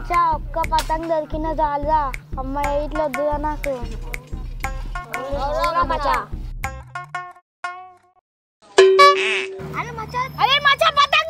మచ్చా ఒక్క పతంగ్ దొరికిన చాలుదా అమ్మాయి ఇట్లా వద్దుదా నాకు అరే మచ్చా పతంగ్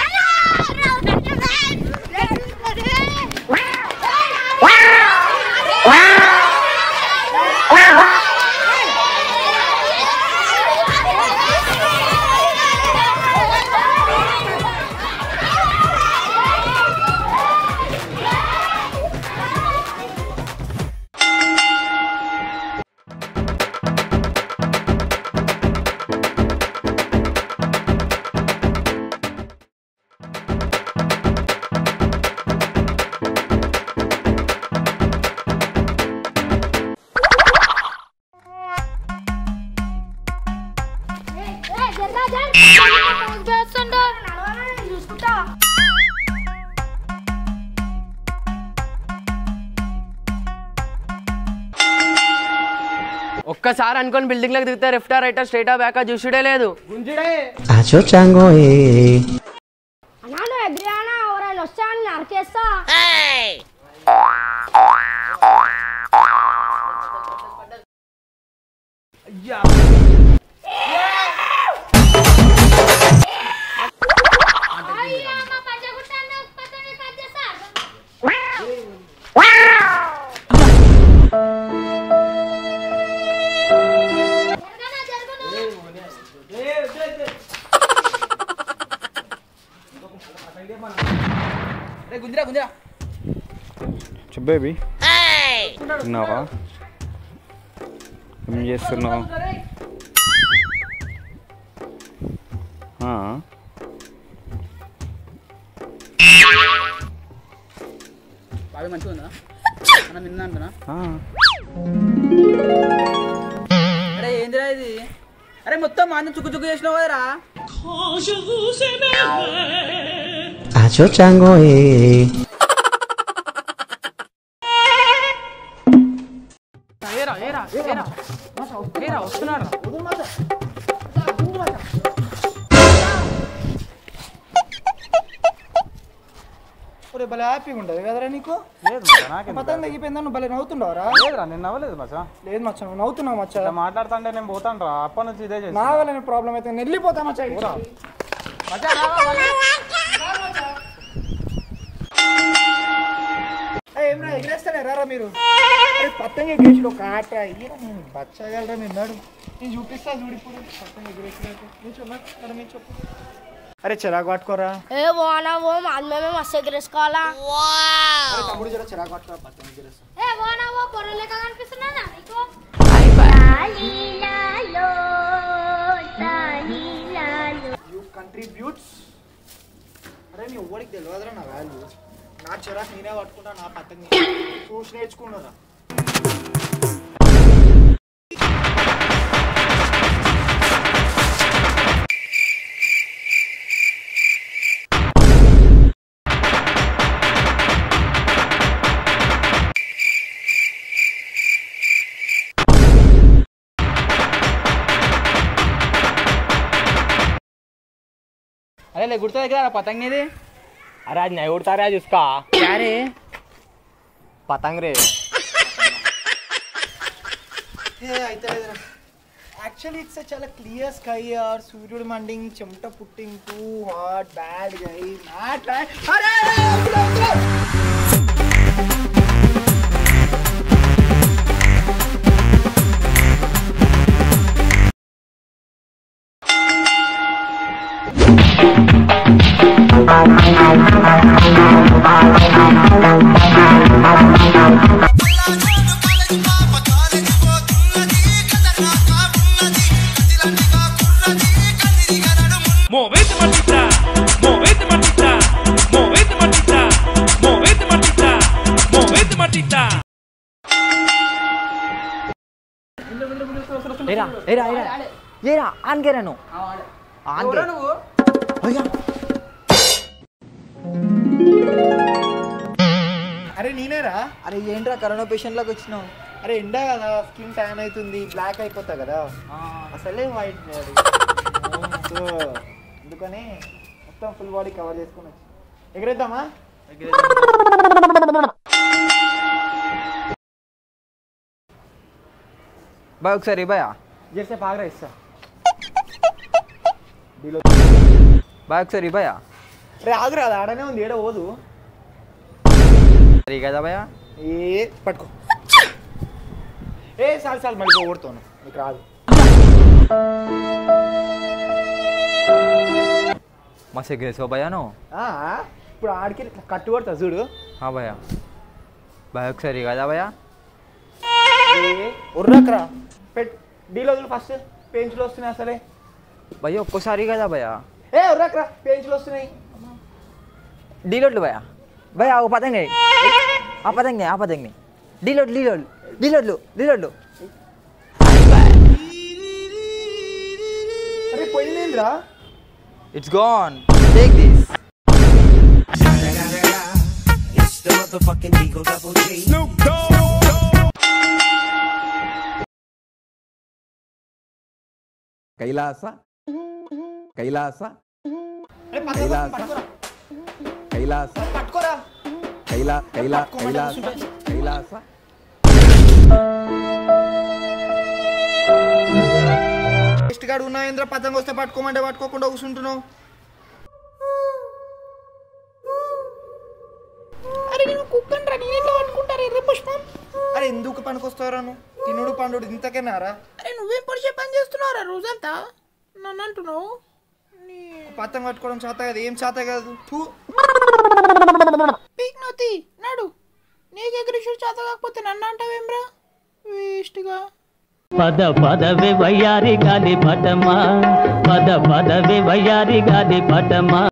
చూసుకుంటా ఒక్కసారి అనుకొని బిల్డింగ్ లకు దిగితే లెఫ్టా రైటా స్ట్రైటా బ్యాకా చూసుడే లేదు Acho chango eh. అన్నాను ఎగ్రియానా ఎవరైనా వస్తే అని నరికేస్తా గుంజరా గుంజరా బేబీ తిన్నావా ఏం చేస్తున్నావు ఆ, బాగా మంచిగా ఉందా మనం విన్నా అంటున్నా ఆ. అరే ఏందిరా ఇది అరే మొత్తం మాంసం చుక్కు చుక్కు చేసినావు కదరా Acho chango eh. ఏరా ఏరా ఏరా ఏరా వస్తున్నాడు ఒరే భలే హ్యాపీగా ఉంటుంది కదరా నీకు లేదు మచ్చా, నాకెందుకు? పతంగ తెగిపోయిందా నువ్వు భలే నవ్వుతుండవరా లేదురా నేను నవ్వలేదు మచ్చా లేదు మచ్చా నువ్వు నవ్వుతున్నావు మచ్చా ఇట్లా మాట్లాడుతుంటే నేను పోతాను రా అప్పటి నుంచి ఇదే చేసి నా వల్ల ప్రాబ్లం అయితే నేను వెళ్ళిపోతా మచ్చా ఇటు. ఏయ్, ఏమ్రా ఎగిరేస్తానే రారా మీరు అరే, పతంగ ఎగిరేసి ఒక ఆట ఇయ్యరా నేను బచ్చగలరా మీరు నడు నేను చూపిస్తా చూడు ఇప్పుడు పతంగ ఎగిరేసినట్టు నిల్చో నా అక్కడ నిల్చో అరే చిరాకు పట్టుకోరా ఏ పోనా పో మాది మేమే మస్తు ఎగరేసుకోవాలా అరే, తమ్ముడు జర చిరాకు పట్టుకోరా పతంగ ఎగిరేస్తా ఏ పోనా పో పొరలేక కనిపిస్తున్నా నీకు యూ కంట్రిబ్యూట్స్ అరే నీ ఎవ్వడికి తెలియదురా నా వాల్యూ నా చిరాకు నేనే పట్టుకుంటా నా పతంగ చూసి నేర్చుకున్నారా అరే లే గుర్తు దగ్గర పతంగ్ ఇది అరే అది నై ఉడతారా చూసుకో యారే పతంగ్ రే ఏ అయితే యాక్చువల్లీ ఇట్స్ చాలా క్లియర్ స్కై ఆర్ సూర్యుడు మండింగ్ చెమట పుట్టింగ్ too hot bad guy not అరే అప్పుడు, అప్పుడు. Movete matita, movete matita, movete matita, movete matita, movete matita. ఏరా ఏరా ఏరా ఏరా ఆన్ కేరాను ఆన్ కే నువ్వు అరే నేనేరా అరే ఏంట్రా కరోనా పేషెంట్ లాగా వచ్చినావు అరే ఎండ కదా స్కిన్ ట్యాన్ అవుతుంది బ్లాక్ అయిపోతా కదా అసలే వైట్ బాడీ సో అందుకని మొత్తం ఫుల్ బాడీ కవర్ చేసుకుని వచ్చి ఎగరేద్దామా బాయ్ ఒకసారి భయ చేస్తే బాగా ఇస్తా బాయ్ ఒకసారి భయ రే ఆగురా అది ఆడనే ఉంది ఏడ పోదు సరే కదా భయ ఏ పట్టుకో ఏ చాలు చాలు మళ్ళీ పోగొడుతాను నీకు రాదు మస్తు ఎగ్గేసావు భయ నువ్వు ఆ, ఇప్పుడు ఆడికి ఇట్లా కట్టు కొడతా చూడు ఆ భయ బాయ్ ఒకసారి కదా భయ ఉర్రకరా పెట్ డీలో ఫస్ట్ పెంచులు వస్తున్నాయి అసలే భయ ఒక్కోసారి కదా భయ ఏ ఉర్రకరా పెంచులు వస్తున్నాయి డీలోడ్లు భయ భయ ఒక పతంగి ఆ పతంగి ఆ పతంగి డీలోడ్ డీలోడ్ డీలోడ్లు డీలోడ్లు అరే పోయిందేంద్రా it's gone take this Kailasa Kailasa అరే కైలాస పట్టుకోరా కైలాస పట్టుకోరా కైలా కైలా కైలాస కైలాస టెస్ట్ గాడు ఉన్నాయేంద్ర పతంగ వస్తే పట్టుకోమంటే పట్టుకోకుండా కూర్చుంటున్నావు అరే నేను కుక్కని రా నేను ఎట్లా పట్టుకుంటారు ఎర్ర పుష్పం అరే ఎందుకు పనికొస్తావురా నువ్వు తినుడు పండుడు ఇంతకేనారా అరే నువ్వేం పరిచయ పని చేస్తున్నావురా రోజంతా నన్ను అంటున్నావు పతంగ పట్టుకోవడం చేత కాదు ఏం చేత కాదు తూ పీక్ నోతి నాడు నీకు ఎగిరిషుడు చేత కాకపోతే నన్ను అంటావేమ్రా వేస్ట్గా పద పదవి వయ్యారి గాలి పటమా పద పదవి వయ్యారి గాలి పటమా